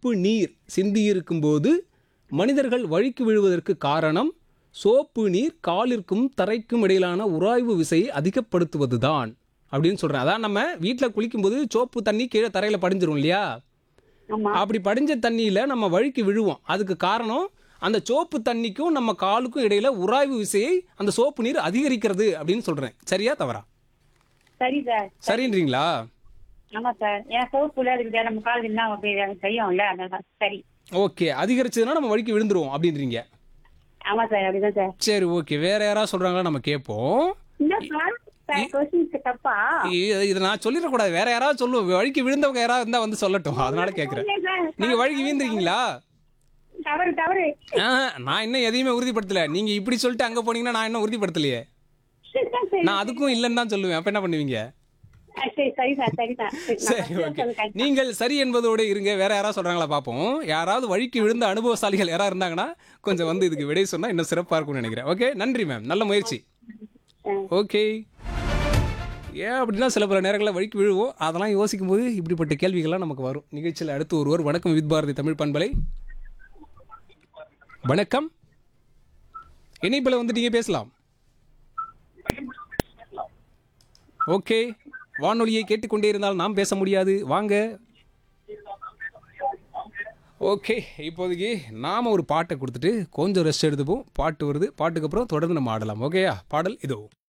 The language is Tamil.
சோப்பு நீர் சிந்தியிருக்கும் போது மனிதர்கள் வழிக்கு விழுவதற்கு காரணம் சோப்பு நீர் காலிற்கும் தரைக்கும் இடையிலான உராய்வு விசையை அதிகப்படுத்துவதுதான் அப்படின்னு சொல்றேன் அதான் நம்ம வீட்டில் குளிக்கும்போது சோப்பு தண்ணி கீழே தரையில் படிஞ்சிரும் இல்லையா ஆமா அப்படி படிஞ்ச தண்ணியில் நம்ம வழுக்கி விழுவோம் அதுக்கு காரணம் அந்த சோப்பு தண்ணிக்கும் நம்ம காலுக்கும் இடையில உராய்வு விசையை அந்த சோப்பு நீர் அதிகரிக்கிறது அப்படின்னு சொல்றேன் சரியா தவறா சரி சார் சரின்றீங்களா ஆமா சார் ஏன் சோப்புல இருக்குது நம்ம கால் என்ன அப்படி எனக்கு தெரியும்ல அதனால சரி ஓகே அதிகரிச்சதுன்னா நம்ம வழுக்கி விழுந்துருவோம் அப்படின்றீங்க ஆமா சார் அப்படிதான் சார் சரி ஓகே வேற யாராவது சொல்றாங்களா நம்ம கேட்போம் இந்த சார் சார் கொஸ்டின்ஸ் தப்பா இ- இதை நான் சொல்லிடக்கூடாது வேற யாராவது சொல்லுவோம் வழுக்கி விழுந்தவங்க யாராவது இருந்தா வந்து சொல்லட்டும் அதனால கேட்குறேன் இல்ல சார் நீங்க வழுக்கி வீழ்ந்திருக்கீங்களா தவறு தவறு ஆ, நான் இன்னும் எதையுமே உறுதிப்படுத்தல நீங்க இப்படி சொல்லிட்டு அங்க போனீங்கன்னா நான் இன்னும் உறுதிப்படுத்தலையே சரி நான் அதுக்கும் இல்லைன்னு தான் சொல்லுவேன் அப்ப என்ன பண்ணுவீங்க சரி சரி சார் சரி சார் சரி, நான் சரி first ஓகே சொல்லுங்க. நீங்கள் சரி என்பதோடு இருங்க வேற யாராவது சொல்றாங்களா பார்ப்போம் யாராவது வழிக்கு விழுந்த அனுபவசாலிகள் யாராவது இருந்தாங்கன்னா கொஞ்சம் வந்து இதுக்கு விடை சொன்னா இன்னும் சிறப்பா இருக்கும்னு நினைக்கிறேன் ஓகே நன்றி மேம் நல்ல முயற்சி ஆ. ஓகே ஏன் அப்படின்னா சில பல நேரங்களில் வழிக்கு விழுவோம் அதெல்லாம் யோசிக்கும் போது இப்படிப்பட்ட கேள்விகள்லாம் நமக்கு வரும் நிகழ்ச்சியில் அடுத்து ஒருவர் வணக்கம் வித் பாரதி தமிழ் பண்பலை வணக்கம் இணைப்பில் வந்து நீங்கள் பேசலாம் ஓகே வானொலியை கேட்டுக்கொண்டே இருந்தால் நாம் பேச முடியாது வாங்க ஓகே இப்போதைக்கு நாம் ஒரு பாட்டை கொடுத்துட்டு கொஞ்சம் ரெஸ்ட் எடுத்துப்போம் பாட்டு வருது பாட்டுக்கு அப்புறம் தொடர்ந்து நம்ம ஆடலாம் ஓகேயா பாடல் இதோ